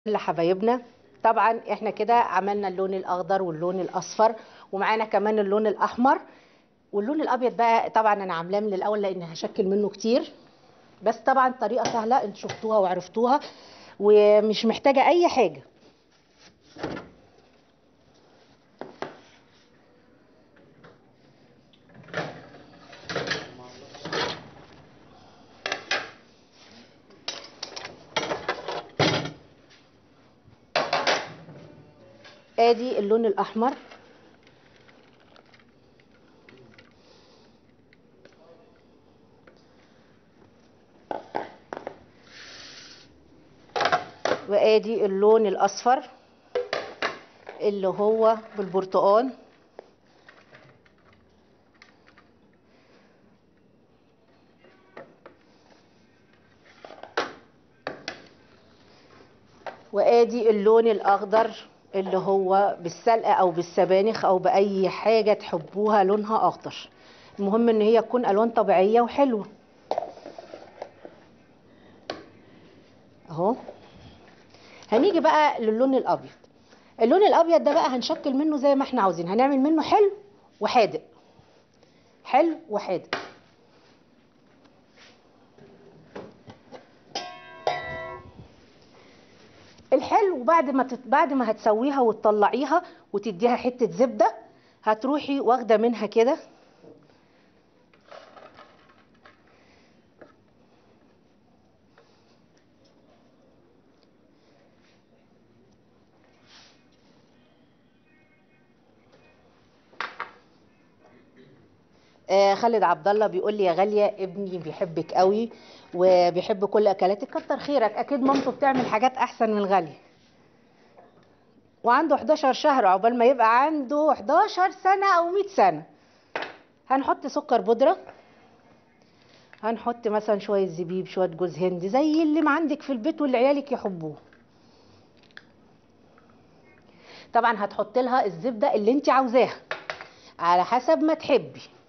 لحبايبنا طبعا احنا كده عملنا اللون الاخضر واللون الاصفر ومعانا كمان اللون الاحمر واللون الابيض بقى طبعا انا عاملاه من الاول لان هشكل منه كتير بس طبعا طريقه سهله انتوا شفتوها وعرفتوها ومش محتاجه اي حاجه ادي اللون الاحمر وادي اللون الاصفر اللي هو بالبرتقال وادي اللون الاخضر اللي هو بالسلقه او بالسبانخ او باي حاجه تحبوها لونها اخضر المهم ان هي تكون الوان طبيعيه وحلوه اهو هنيجي بقى للون الابيض اللون الابيض ده بقى هنشكل منه زي ما احنا عاوزين هنعمل منه حلو وحادق حلو وحادق الحلو بعد ما تت... بعد ما هتسويها وتطلعيها وتديها حته زبده هتروحي واخده منها كده آه خالد عبد الله بيقول لي يا غاليه ابني بيحبك قوي وبيحب كل اكلاتك كتر خيرك اكيد مامته بتعمل حاجات احسن من غاليه وعنده 11 شهر عقبال ما يبقى عنده 11 سنه او 100 سنه هنحط سكر بودره هنحط مثلا شويه زبيب شويه جوز هند زي اللي ما عندك في البيت واللي عيالك يحبوه طبعا هتحط لها الزبده اللي انت عاوزاها على حسب ما تحبي